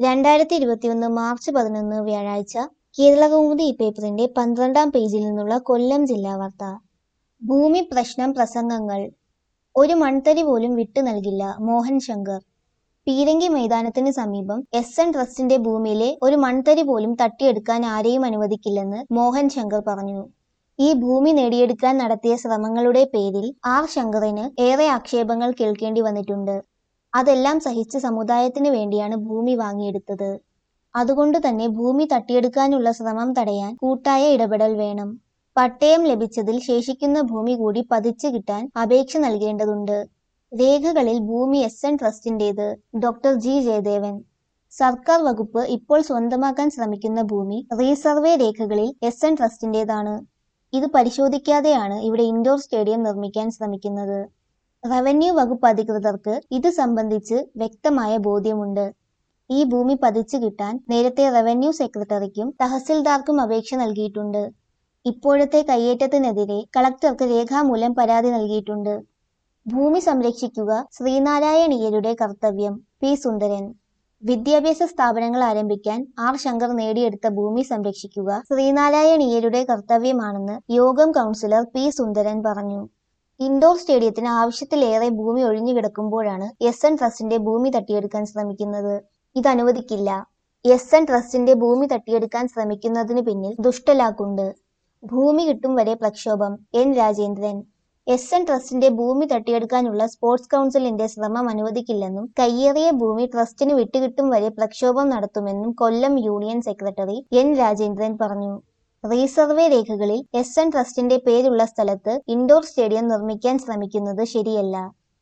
രണ്ടായിരത്തി ഇരുപത്തിയൊന്ന് മാർച്ച് പതിനൊന്ന് വ്യാഴാഴ്ച കേരളകൗമുദി ഈ പേപ്പറിന്റെ പന്ത്രണ്ടാം പേജിൽ നിന്നുള്ള കൊല്ലം ജില്ലാ വാർത്ത ഭൂമി പ്രശ്നം പ്രസംഗങ്ങൾ ഒരു മൺതരി പോലും വിട്ടു നൽകില്ല മോഹൻ ശങ്കർ പീരങ്കി മൈതാനത്തിന് സമീപം എസ് എൻ ട്രസ്റ്റിന്റെ ഭൂമിയിലെ ഒരു മൺതരി പോലും തട്ടിയെടുക്കാൻ ആരെയും അനുവദിക്കില്ലെന്ന് മോഹൻ ശങ്കർ പറഞ്ഞു ഈ ഭൂമി നേടിയെടുക്കാൻ നടത്തിയ ശ്രമങ്ങളുടെ പേരിൽ ആർ ശങ്കറിന് ഏറെ ആക്ഷേപങ്ങൾ കേൾക്കേണ്ടി വന്നിട്ടുണ്ട് അതെല്ലാം സഹിച്ച് സമുദായത്തിന് വേണ്ടിയാണ് ഭൂമി വാങ്ങിയെടുത്തത് അതുകൊണ്ട് തന്നെ ഭൂമി തട്ടിയെടുക്കാനുള്ള ശ്രമം തടയാൻ കൂട്ടായ ഇടപെടൽ വേണം പട്ടയം ലഭിച്ചതിൽ ശേഷിക്കുന്ന ഭൂമി കൂടി പതിച്ചു കിട്ടാൻ അപേക്ഷ നൽകേണ്ടതുണ്ട് രേഖകളിൽ ഭൂമി എസ് എൻ ട്രസ്റ്റിന്റേത് ഡോക്ടർ ജി ജയദേവൻ സർക്കാർ വകുപ്പ് ഇപ്പോൾ സ്വന്തമാക്കാൻ ശ്രമിക്കുന്ന ഭൂമി റീസർവേ രേഖകളിൽ എസ് എൻ ട്രസ്റ്റിന്റേതാണ് ഇത് പരിശോധിക്കാതെയാണ് ഇവിടെ ഇൻഡോർ സ്റ്റേഡിയം നിർമ്മിക്കാൻ ശ്രമിക്കുന്നത് റവന്യൂ വകുപ്പ് അധികൃതർക്ക് ഇത് സംബന്ധിച്ച് വ്യക്തമായ ബോധ്യമുണ്ട് ഈ ഭൂമി പതിച്ചു കിട്ടാൻ നേരത്തെ റവന്യൂ സെക്രട്ടറിക്കും തഹസിൽദാർക്കും അപേക്ഷ നൽകിയിട്ടുണ്ട് ഇപ്പോഴത്തെ കയ്യേറ്റത്തിനെതിരെ കളക്ടർക്ക് രേഖാമൂലം പരാതി നൽകിയിട്ടുണ്ട് ഭൂമി സംരക്ഷിക്കുക ശ്രീനാരായണീയരുടെ കർത്തവ്യം പി സുന്ദരൻ വിദ്യാഭ്യാസ സ്ഥാപനങ്ങൾ ആരംഭിക്കാൻ ആർ ശങ്കർ നേടിയെടുത്ത ഭൂമി സംരക്ഷിക്കുക ശ്രീനാരായണീയരുടെ കർത്തവ്യമാണെന്ന് യോഗം കൗൺസിലർ പി സുന്ദരൻ പറഞ്ഞു ഇൻഡോർ സ്റ്റേഡിയത്തിന് ആവശ്യത്തിലേറെ ഭൂമി ഒഴിഞ്ഞുകിടക്കുമ്പോഴാണ് എസ് എൻ ട്രസ്റ്റിന്റെ ഭൂമി തട്ടിയെടുക്കാൻ ശ്രമിക്കുന്നത് ഇത് അനുവദിക്കില്ല എസ് എൻ ട്രസ്റ്റിന്റെ ഭൂമി തട്ടിയെടുക്കാൻ ശ്രമിക്കുന്നതിന് പിന്നിൽ ദുഷ്ടലാക്കുണ്ട് ഭൂമി കിട്ടും വരെ പ്രക്ഷോഭം എൻ രാജേന്ദ്രൻ എസ് എൻ ട്രസ്റ്റിന്റെ ഭൂമി തട്ടിയെടുക്കാനുള്ള സ്പോർട്സ് കൗൺസിലിന്റെ ശ്രമം അനുവദിക്കില്ലെന്നും കയ്യേറിയ ഭൂമി ട്രസ്റ്റിന് വിട്ടുകിട്ടും വരെ പ്രക്ഷോഭം നടത്തുമെന്നും Kollam union secretary N Rajendran പറഞ്ഞു റീസർവേ രേഖകളിൽ എസ് എൻ ട്രസ്റ്റിന്റെ പേരുള്ള സ്ഥലത്ത് ഇൻഡോർ സ്റ്റേഡിയം നിർമ്മിക്കാൻ ശ്രമിക്കുന്നത് ശരിയല്ല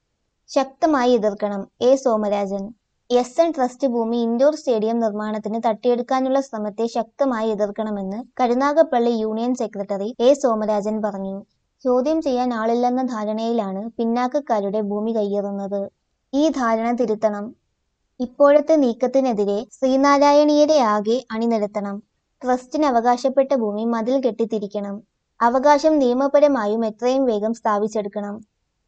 ശക്തമായി എതിർക്കണം A Somarajan S N trust ഭൂമി ഇൻഡോർ സ്റ്റേഡിയം നിർമ്മാണത്തിന് തട്ടിയെടുക്കാനുള്ള ശ്രമത്തെ ശക്തമായി എതിർക്കണമെന്ന് Karunagappally union secretary A Somarajan പറഞ്ഞു ചോദ്യം ചെയ്യാൻ ആളില്ലെന്ന ധാരണയിലാണ് പിന്നാക്കക്കാരുടെ ഭൂമി കയ്യേറുന്നത് ഈ ധാരണ തിരുത്തണം ഇപ്പോഴത്തെ നീക്കത്തിനെതിരെ ശ്രീനാരായണീയരെ ആകെ അണിനിരത്തണം ട്രസ്റ്റിന് അവകാശപ്പെട്ട ഭൂമി മതിൽ കെട്ടിത്തിരിക്കണം അവകാശം നിയമപരമായും എത്രയും വേഗം സ്ഥാപിച്ചെടുക്കണം